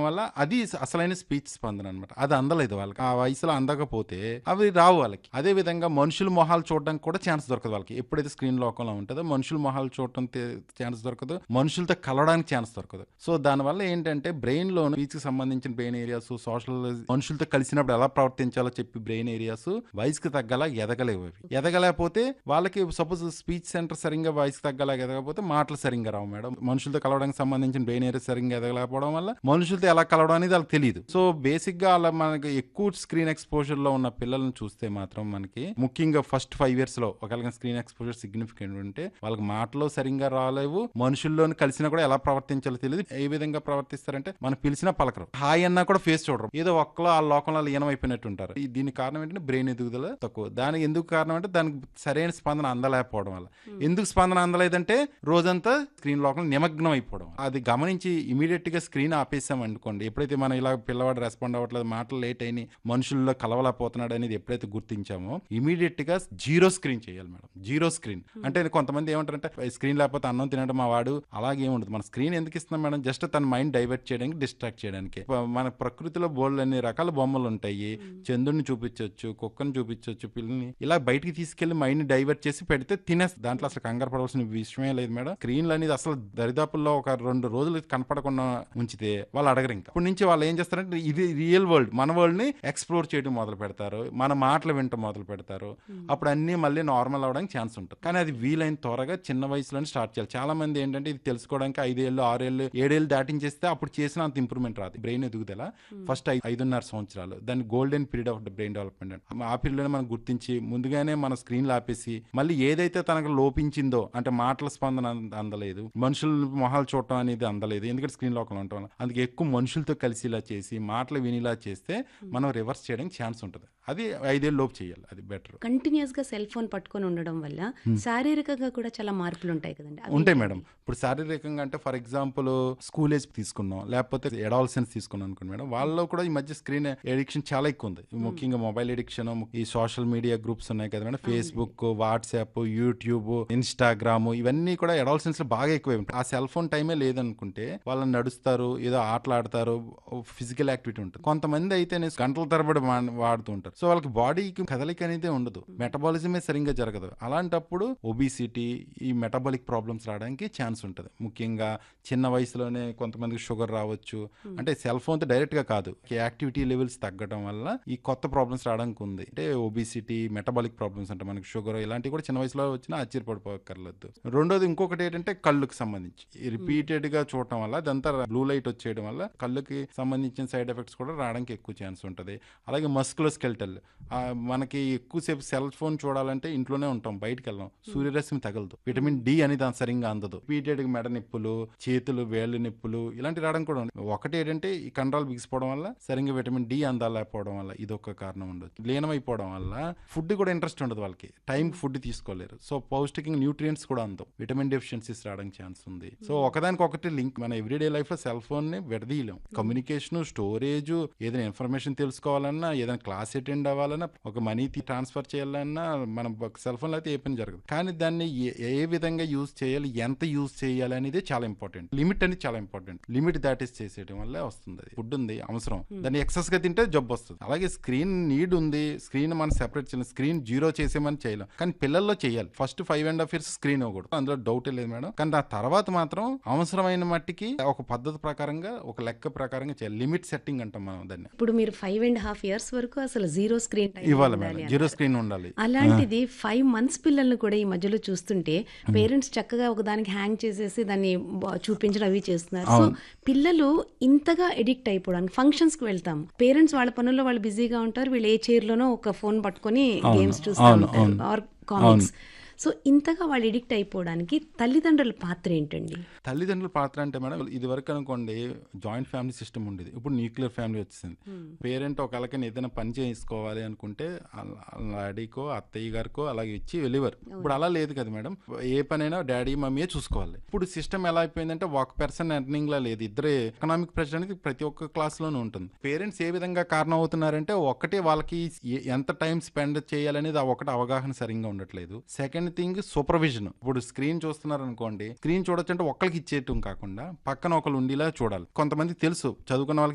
వల్ల అది అసలైన స్పీచ్ స్పందన అనమాట అది అందలేదు వాళ్ళకి ఆ వయసులో అందకపోతే అవి రావు వాళ్ళకి అదే విధంగా మనుషుల మొహాలు చూడడానికి కూడా ఛాన్స్ దొరకదు వాళ్ళకి ఎప్పుడైతే స్క్రీన్ లోకంలో ఉంటుందో మనుషుల మొహాలు చూడటం ఛాన్స్ దొరకదు మనుషులతో కలవడానికి ఛాన్స్ దొరకదు సో దానివల్ల ఏంటంటే బ్రెయిన్ లో స్పీచ్ కి సంబంధించిన బ్రెయిన్ ఏరియాస్ సోషల్ మనుషులతో కలిసినప్పుడు ఎలా ప్రవర్తించాలో చెప్పి బ్రెయిన్ ఏరియాస్ వయసుకి తగ్గలా ఎదగలేవు అవి ఎదగలేకపోతే వాళ్ళకి సపోజ్ స్పీచ్ సెంటర్ సరిగ్గా వయసుకి తగ్గలా ఎదగకపోతే మాటలు సరిగ్గా రావు మేడం మనుషులతో కలవడానికి సంబంధించిన బ్రెయిన్ ఏరియా సరిగ్గా ఎదగలేకపోవడం వల్ల మనుషులతో ఎలా కలవడం అనేది వాళ్ళకి తెలియదు సో బేసిక్ గా అలా మనకి ఎక్కువ స్క్రీన్ ఎక్స్పోజర్ లో ఉన్న పిల్లల్ని చూస్తే మాత్రం మనకి ముఖ్యంగా ఫస్ట్ ఫైవ్ ఇయర్స్ లో ఒకవేళ స్క్రీన్ ఎక్స్పోజర్ సిగ్నిఫికెంట్ ఉంటే వాళ్ళకి మాటలు సరిగ్గా రాలేవు మనుషుల్లోని కలిసినా కూడా ఎలా ప్రవర్తించాలో తెలియదు ఏ విధంగా ప్రవర్తిస్తారంటే మనం పిలిచినా పలకరు హాయ్ అన్నా కూడా ఫేస్ చూడరు ఏదో ఒక్కలో ఆ లోకంలో లీనం అయిపోయినట్టు ఉంటారు ఈ- దీనికి కారణం ఏంటంటే బ్రెయిన్ ఎదుగుదల తక్కువ దానికి ఎందుకు కారణం అంటే దానికి సరైన స్పందన అందలేకపోవడం వల్ల ఎందుకు స్పందన అందలేదంటే రోజంతా స్క్రీన్ లోకంలో నిమగ్నం అయిపోవడం అది గమనించి ఇమీడియట్ గా స్క్రీన్ ఆపేసాం అనుకోండి ఎప్పుడైతే మనం ఇలా పిల్లవాడు రెస్పాండ్ అవ్వట్లేదు మాటలు లేట్ అయిన మనుషుల్లో కలవలేకపోతున్నాడు అనేది ఎప్పుడైతే గుర్తించామో ఇమీడియట్ గా జీరో స్క్రీన్ చేయాలి మేడం జీరో స్క్రీన్ అంటే కొంతమంది ఏమంటారంటే స్క్రీన్ లేకపోతే అన్నం తినడం మా వాడు అలాగే ఉండదు మన స్క్రీన్ ఎందుకు ఇస్తున్నాం మేడం జస్ట్ తన మైండ్ డైవర్ట్ చేయడానికి డిస్ట్రాక్ట్ చేయడానికి ప- మన ప్రకృతిలో బోల్డ్ అన్ని రకాల బొమ్మలు ఉంటాయి చంద్రుని చూపించవచ్చు కుక్కని చూపించవచ్చు పిల్లని ఇలా బయటికి తీసుకెళ్లి మైండ్ డైవర్ట్ చేసి పెడితే తినేస్తుంది దాంట్లో అసలు కంగారు పడవలసిన విషయమే లేదు మేడం స్క్రీన్లు అనేది అసలు దరిదాపుల్లో ఒక రెండు రోజులు కనపడకుండా ఉంచితే వాళ్ళు అడగరు ఇంకా ఇప్పటి నుంచి వాళ్ళు ఏం చేస్తారంటే ఇది రియల్ వరల్డ్ మన వరల్డ్ ని ఎక్స్ప్లోర్ చేయడం మొదలు పెడతారు మన మాటలు వింటం మొదలు పెడతారు అప్పుడు అన్ని మళ్ళీ నార్మల్ అవడానికి ఛాన్స్ ఉంటుంది కానీ అది వీలైన త్వరగా చిన్న వయసులోనే స్టార్ట్ చేయాలి చాలా మంది ఏంటంటే ఇది తెలుసుకోవడానికి ఐదేళ్ళు ఆరేళ్ళు ఏడేళ్ళు దాటించేస్తే అప్పుడు చేసిన అంత ఇంప్రూవ్మెంట్ రాదు బ్రెయిన్ ఎదుగుదల ఫస్ట్ ఐదున్నర సంవత్సరాలు దాన్ని golden period of brain development అంటే ఆ పీరియడ్ లో మనం గుర్తించి ముందుగానే మన స్క్రీన్ ఆపేసి మళ్ళీ ఏదైతే తనకు లోపించిందో అంటే మాటల స్పందన అంద- అందలేదు మనుషుల మొహాలు చూడటం అనేది అందలేదు ఎందుకంటే స్క్రీన్ లోకంలో ఉండటం వల్ల అందుకే ఎక్కువ మనుషులతో కలిసి ఇలా చేసి మాటలు వినిలా చేస్తే మనం రివర్స్ చేయడానికి ఛాన్స్ ఉంటుంది అది ఐదేళ్ళు లోపు చేయాలి అది బెటర్ కంటిన్యూస్ గా సెల్ ఫోన్ పట్టుకొని ఉండడం వల్ల శారీరకంగా కూడా చాలా మార్పులు ఉంటాయి కదండి అవి ఉంటాయి ఏంటి? మేడం ఇప్పుడు శారీరకంగా అంటే ఫర్ ఎగ్జాంపుల్ స్కూల్ ఏజ్ తీసుకున్నాం లేకపోతే ఎడాల్సెన్స్ తీసుకున్నాం అనుకోండి మేడం వాళ్ళలో కూడా ఈ మధ్య స్క్రీన్ ఎడిక్షన్ చాలా ఎక్కువ ఉంది ముఖ్యంగా మొబైల్ ఎడిక్షన్ ఈ సోషల్ మీడియా గ్రూప్స్ ఉన్నాయి కదా madam Facebook WhatsApp YouTube Instagram ఇవన్నీ కూడా ఎడాల్సెన్స్ లో బాగా ఎక్కువ ఉంటాయి ఆ సెల్ ఫోన్ టైమే లేదనుకుంటే వాళ్ళని నడుస్తారు ఏదో ఆటలాడతారు ఫిజికల్ యాక్టివిటీ ఉంటుంది కొంతమంది అయితే గంటల తరబడి వా- వాడుతూ ఉంటారు సో వాళ్ళకి బాడీకి కదలిక అనేది ఉండదు మెటబాలిజమే సరిగ్గా జరగదు అలాంటప్పుడు ఒబిసిటీ ఈ మెటబాలిక్ ప్రాబ్లమ్స్ రావడానికి ఛాన్స్ ఉంటుంది ముఖ్యంగా చిన్న వయసులోనే కొంతమందికి షుగర్ రావచ్చు అంటే సెల్ ఫోన్ తో డైరెక్ట్ గా కాదు యాక్టివిటీ లెవెల్స్ తగ్గడం వల్ల ఈ కొత్త ప్రాబ్లమ్స్ రావడానికి ఉంది అంటే ఒబిసిటీ మెటబాలిక్ ప్రాబ్లమ్స్ అంటే మనకి షుగర్ ఇలాంటివి కూడా చిన్న వయసులో వచ్చినా ఆశ్చర్యపడిపోకర్లేదు రెండోది ఇంకొకటి ఏంటంటే కళ్ళుకి సంబంధించి రిపీటెడ్ గా చూడటం వల్ల అదంతా బ్లూ లైట్ వచ్చేయడం వల్ల కళ్ళుకి సంబంధించిన సైడ్ ఎఫెక్ట్స్ కూడా రావడానికి ఎక్కువ ఛాన్స్ ఉంటుంది అలాగే మస్కులో స్కెల్టల్ మనకి ఎక్కువసేపు సెల్ ఫోన్ చూడాలంటే ఇంట్లోనే ఉంటాం బయటికి వెళ్ళాం సూర్యరశ్మి తగలదు విటమిన్ డి అనేది దాని సరిగ్గా అందదు రిపీటెడ్ మెడ నొప్పులు చేతులు వేళ్ళు నొప్పులు ఇలాంటి రావడం కూడా ఉంది ఒకటి ఏంటంటే ఈ కండరాలు బిగిసిపోవడం వల్ల సరిగ్గా విటమిన్ డి అందలేకపోవడం వల్ల ఇది ఒక కారణం ఉండొచ్చు లీనమైపోవడం వల్ల ఫుడ్ కూడా ఇంట్రెస్ట్ ఉండదు వాళ్ళకి టైం ఫుడ్ తీసుకోలేరు సో పౌష్టికంగా న్యూట్రియంట్స్ కూడా అందవు విటమిన్ డెఫిషియన్సీస్ రావడానికి ఛాన్స్ ఉంది సో ఒకదానికి ఒకటి లింక్ మన ఎవ్రీడే లైఫ్ లో సెల్ ఫోన్ ని విడదీయలేం కమ్యూనికేషన్ స్టోరేజ్ ఏదైనా ఇన్ఫర్మేషన్ తెలుసుకోవాలన్నా ఏదైనా క్లాస్ అటెండ్ అవ్వాలన్నా ఒక మనీ ట్రాన్స్ఫర్ చేయాలన్నా మనం సెల్ ఫోన్ లో అయితే ఏ పని జరగదు కానీ దాన్ని ఏ- ఏ విధంగా యూజ్ చేయాలి ఎంత యూజ్ చేయాలి అనేది చాలా ఇంపార్టెంట్ లిమిట్ అనేది చాలా ఇంపార్టెంట్ లిమిట్ దాటిస్ చేసేయడం వల్ల వస్తుంది అది ఫుడ్ ఉంది అవసరం దాన్ని ఎక్సెస్ గా తింటే జబ్బు వస్తుంది అలాగే స్క్రీన్ నీడ్ ఉంది స్క్రీన్ మనం సెపరేట్ చేయాలి స్క్రీన్ జీరో చేసేమని చేయలేం కానీ పిల్లల్లో చేయాలి first five and half years screen ఇవ్వకూడదు అందులో డౌట్ లేదు మేడం కానీ ఆ తర్వాత మాత్రం అవసరమైన మట్టికి ఒక పద్ధతి ప్రకారంగా ఒక లెక్క ప్రకారంగా చేయాలి లిమిట్ సెట్టింగ్ అంటాం మనం దాన్ని ఇప్పుడు మీరు ఫైవ్ అండ్ హాఫ్ ఇయర్స్ వరకు అసలు జీరో స్క్రీన్ టైం ఇవ్వాలి ఉండాలి మేడం అన్నారు. జీరో స్క్రీన్ ఉండాలి అలాంటిది ఫైవ్ మంత్స్ పిల్లల్ని కూడా ఈ మధ్యలో చూస్తుంటే పేరెంట్స్ చక్కగా ఒకదానికి హ్యాంగ్ చేసేసి దాన్ని బా- చూపించడం అవి చేస్తున్నారు సో పిల్లలు ఇంతగా ఎడిక్ట్ అయిపోవడానికి ఫంక్షన్స్ కి వెళ్తాం పేరెంట్స్ వాళ్ళ పనుల్లో వాళ్ళు బిజీగా ఉంటారు వీళ్ళు ఏ చైర్ లోనో ఒక ఫోన్ పట్టుకొని గేమ్స్ చూస్తూ అవును, ఉంటారు అవును. ఆర్ కామిక్స్ సో ఇంతగా వాళ్ళు ఎడిక్ట్ అయిపోవడానికి తల్లిదండ్రుల పాత్ర ఏంటండి తల్లిదండ్రుల పాత్ర అంటే మేడం ఇది వరకు అనుకోండి జాయింట్ ఫ్యామిలీ సిస్టమ్ ఉండేది ఇప్పుడు న్యూక్లియర్ ఫ్యామిలీ వచ్చింది పేరెంట్ ఒకళ్ళకని ఏదైనా పని చేసుకోవాలి అనుకుంటే వాళ్ళ- వాళ్ళ డాడీకో అత్తయ్య గారికో అలాగే ఇచ్చి వెళ్ళేవారు ఇప్పుడు అలా లేదు కదా మేడం ఏ పనైనా డాడీ మమ్మీయే చూసుకోవాలి ఇప్పుడు సిస్టమ్ ఎలా అయిపోయిందంటే ఒక పర్సన్ ఎర్నింగ్ లా లేదు ఇద్దరే ఎకనామిక్ ప్రెషర్ అనేది ప్రతి ఒక్క క్లాస్ లోనూ ఉంటుంది పేరెంట్స్ ఏ విధంగా కారణం అవుతున్నారంటే ఒకటే వాళ్ళకి ఏ- ఎంత టైం స్పెండ్ చేయాలనేది ఆ ఒకటి అవగాహన సరిగ్గా ఉండట్లేదు సెకండ్ థింగ్ సూపర్విజన్ ఇప్పుడు స్క్రీన్ చూస్తున్నారు అనుకోండి స్క్రీన్ చూడొచ్చు అంటే ఒక్కరికి ఇచ్చేయటం కాకుండా పక్కన ఒకళ్ళు ఉండేలా చూడాలి కొంతమంది తెలుసు చదువుకున్న వాళ్ళకి